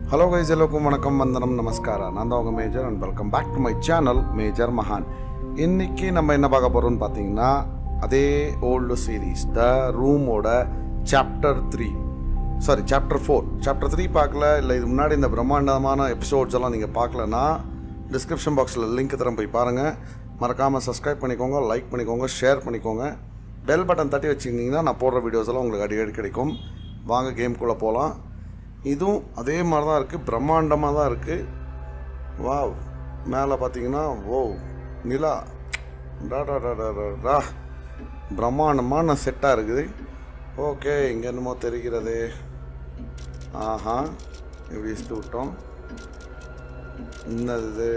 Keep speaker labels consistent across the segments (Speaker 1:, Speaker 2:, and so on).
Speaker 1: Hello guys எல்லோருக்கும் வணக்கம் வந்தனம் நமஸ்காரா நான் தான் உங்கள் Major and welcome back to my channel Major மகான் இன்னைக்கு நம்ம என்ன பார்க்க போகிறோம்னு பார்த்தீங்கன்னா அதே ஓல்டு சீரீஸ் த ரூமோட chapter three sorry chapter four chapter three பார்க்கல இல்லை இது முன்னாடி இந்த பிரம்மாண்டமான எபிசோட்ஸ் எல்லாம் நீங்கள் பார்க்கலன்னா டிஸ்கிரிப்ஷன் பாக்ஸில் லிங்க் தரம் போய் பாருங்கள் மறக்காமல் சப்ஸ்கிரைப் பண்ணிக்கோங்க லைக் பண்ணிக்கோங்க ஷேர் பண்ணிக்கோங்க பெல் பட்டன் தட்டி வச்சுருந்தீங்கன்னா நான் போடுற வீடியோஸ் எல்லாம் உங்களுக்கு அடிக்கடி கிடைக்கும் வாங்க கேம்குள்ளே போகலாம் இதுவும் அதே மாதிரி தான் இருக்குது பிரம்மாண்டமாக தான் இருக்குது வாவ் மேலே பார்த்தீங்கன்னா ஓ நிலா டா டா டா டா டா டா. பிரம்மாண்டமான செட்டாக இருக்குது ஓகே இங்கே என்னமோ தெரிகிறது ஆஹா இப்படி இஷ்டு விட்டோம் என்னது இது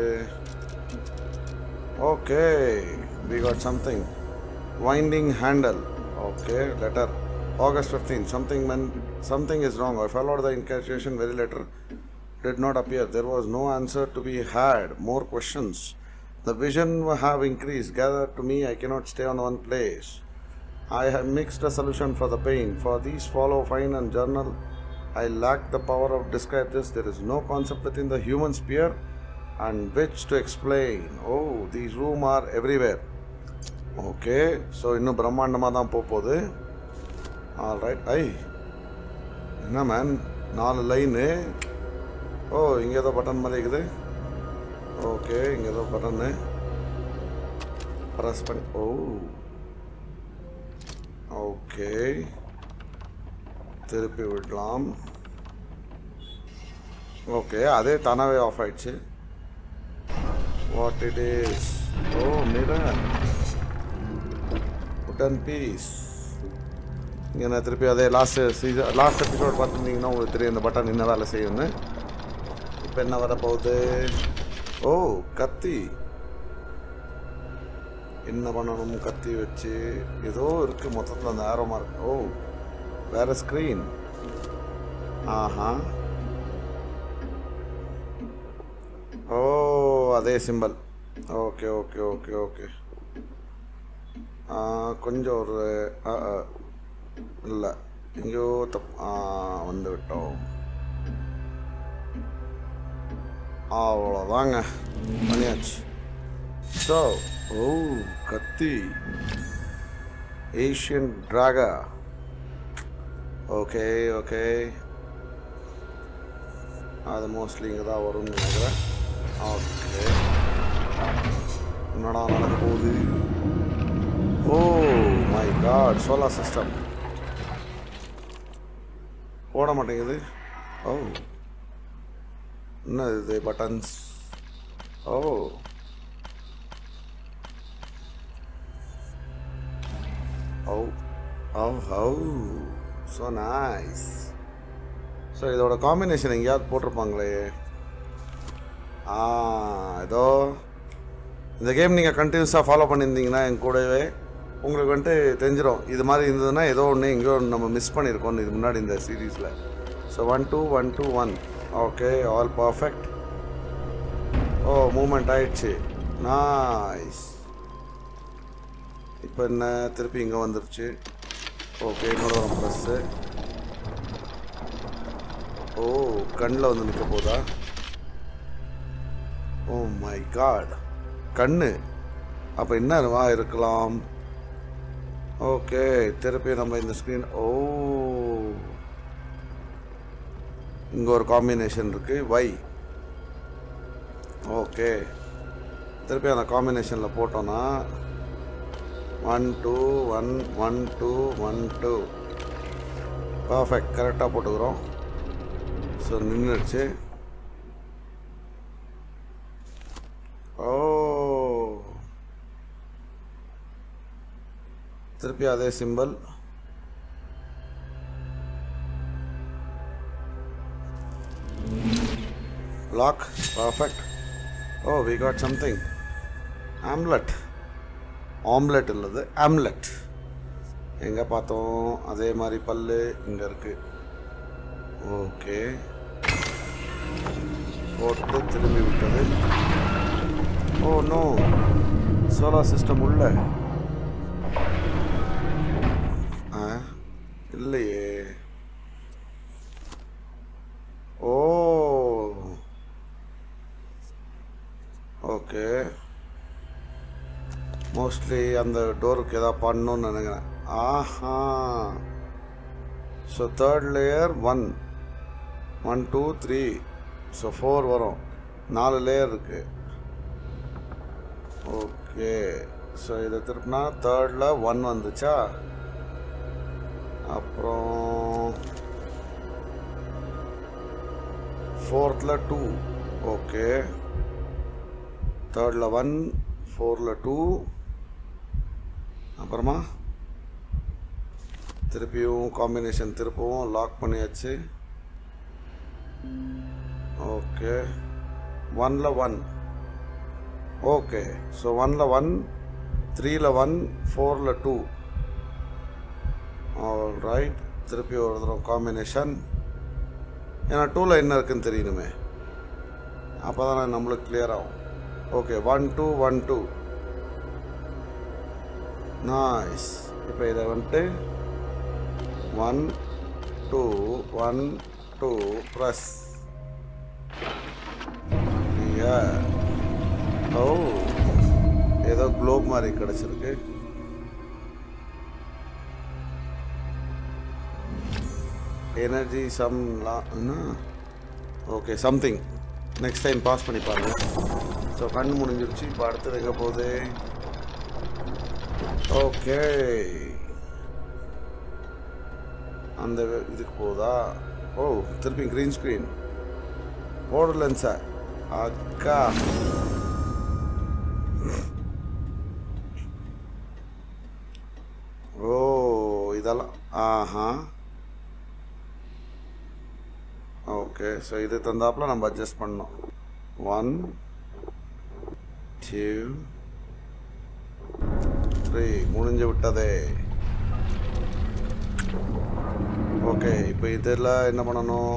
Speaker 1: okay we got something winding handle okay letter august 15 something when something is wrong i followed the incantation very letter did not appear there was no answer to be had more questions the vision have increased gathered to me i cannot stay on one place i have mixed a solution for the pain for these follow fine and journal i lack the power of describe this there is no concept within the human sphere and which to explain oh these room are everywhere okay so இன்னும் பிரம்மாண்டமாக தான் போக போகுது right I என்ன man நாலு line ஓ இங்கே ஏதோ button மாதிரி இருக்குது ஓகே இங்கே ஏதோ பட்டனு ப்ரெஸ் பண்ணி ஓ ஓகே திருப்பி விடலாம் ஓகே அதே தானாகவே ஆஃப் ஆயிடுச்சு what it is oh mirror உடன் பீஸ் இங்கே நான் திருப்பி அதே லாஸ்ட் சீசன் லாஸ்ட் எபிசோட் பார்த்துருந்தீங்கன்னா உங்களுக்கு தெரியும் இந்த பட்டன் என்ன வேலை செய்யும்னு இப்போ என்ன வரப்போகுது ஓ கத்தி என்ன பண்ணணும் கத்தி வச்சு ஏதோ இருக்குது மொத்தத்தில் அந்த ஆரோமா இருக்கு ஓ வேற ஸ்க்ரீன் ஆஹா ஓ அதே symbol okay okay okay okay ஆ, கொஞ்சம் ஒரு இல்லை எங்கேயோ தப் ஆ, வந்து விட்டோம் அவ்வளோதாங்க பண்ணியாச்சு ஸோ ஓ கத்தி ஏஷியன் ட்ராகா ஓகே ஓகே அது மோஸ்ட்லி இங்கே தான் வரும்னு நினைக்கிறேன் ஓகே என்னடா நடக்க போகுது oh my God solar system ஓட மாட்டேங்குது ஓ என்ன இது பட்டன்ஸ் ஓ ஓ ஓ ஹோ ஸோ நைஸ் ஸோ இதோட காம்பினேஷன் எங்கேயாவது போட்டிருப்பாங்களே ஆ ஏதோ இந்த கேம் நீங்கள் கண்டினியூஸாக ஃபாலோ பண்ணியிருந்தீங்கன்னா என் கூடவே உங்களுக்கு வந்துட்டு தெரிஞ்சிடும் இது மாதிரி இருந்ததுன்னா ஏதோ ஒன்று எங்கேயோ ஒன்று நம்ம மிஸ் பண்ணியிருக்கோம் இது முன்னாடி இந்த சீரீஸில் so one two one two one okay all perfect oh moment ஆயிடுச்சு நாய்ஸ் இப்போ என்ன திருப்பி இங்கே வந்துருச்சு ஓகே இன்னொரு ஒரு ப்ளஸ்ஸு ஓ கண்ணில் வந்து நிற்க போதா ஓ மை காட் கண்ணு அப்போ என்னவா இருக்கலாம் ஓகே திருப்பி நம்ம இந்த ஸ்க்ரீன் ஓ இங்கே ஒரு காம்பினேஷன் இருக்கு வை ஓகே திருப்பி அந்த காம்பினேஷனில் போட்டோன்னா one two one one two one two perfect கரெக்டாக போட்டுக்கிறோம் ஸோ நின்றுடுச்சு ஓ திருப்பி அதே symbol lock perfect oh we got something omelette omelette இல்லது ஆம்லெட் எங்கே பார்த்தோம் அதே மாதிரி பல்லு இங்கே இருக்கு ஓகே போட்டு திரும்பி விட்டது ஓ நோ சோலார் சிஸ்டம் உள்ள ஆ இல்லையே ஓ ஓகே மோஸ்ட்லி அந்த டோருக்கு எதாவது பண்ணணும்னு நினைக்கிறேன் ஆஹா so third layer one one two three so four வரும் நாலு லேயர் இருக்குது ஓகே ஸோ இதை திருப்பினா தேர்டில் ஒன் வந்துச்சா அப்புறம் ஃபோர்த்தில் டூ ஓகே தேர்டில் ஒன் ஃபோரில் டூ அப்புறமா திருப்பியும் காம்பினேஷன் திருப்பவும் லாக் பண்ணியாச்சு ஓகே ஒனில் ஒன் ஓகே ஸோ ஒனில் ஒன் த்ரீயில் ஒன் ஃபோரில் டூ ரைட் திருப்பி ஒரு தடவை காம்பினேஷன் ஏன்னா டூவில் என்ன இருக்குன்னு தெரியணுமே அப்போ தானே நம்மளுக்கு கிளியர் ஆகும் okay one two one two noise இப்போ இதை வந்துட்டு one two one two plus ஓ ஏதோ குளோப் மாதிரி கிடச்சிருக்கு எனர்ஜி சம்லாம் okay something next time pass பண்ணி பாருங்க ஸோ கண் முடிஞ்சிருச்சு இப்போ அடுத்தது எங்கே போகுது ஓகே அந்த இதுக்கு போகுதா ஓ திருப்பி க்ரீன் ஸ்க்ரீன் போடலன்னு சார் அக்கா ஓ இதெல்லாம் ஆஹா ஓகே ஸோ இது தந்தாப்புல நம்ம அட்ஜஸ்ட் பண்ணோம் ஒன் டூ த்ரீ முடிஞ்சு விட்டதே ஓகே இப்போ இதில் என்ன பண்ணணும்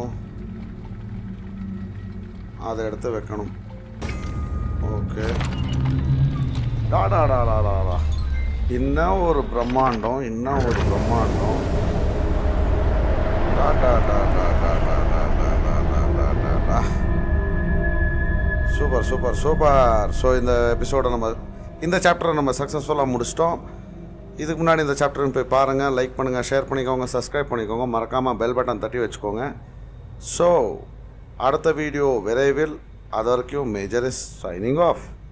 Speaker 1: அதை எடுத்து வைக்கணும் ஓகே டாடா டாடா டாடா இன்னும் ஒரு பிரம்மாண்டம் இன்னும் ஒரு பிரம்மாண்டம் டாடா டாடா டாடா டாடா டாடா டாடா டா சூப்பர் சூப்பர் சூப்பர் ஸோ இந்த எபிசோடை நம்ம இந்த சாப்டரை நம்ம சக்ஸஸ்ஃபுல்லாக முடிச்சிட்டோம் இதுக்கு முன்னாடி இந்த சாப்டர்னு போய் பாருங்கள் லைக் பண்ணுங்கள் ஷேர் பண்ணிக்கோங்க சப்ஸ்கிரைப் பண்ணிக்கோங்க மறக்காமல் பெல் பட்டன் தட்டி வச்சுக்கோங்க ஸோ அடுத்த வீடியோ விரைவில் அது வரைக்கும் மேஜர் இஸ் சைனிங் ஆஃப்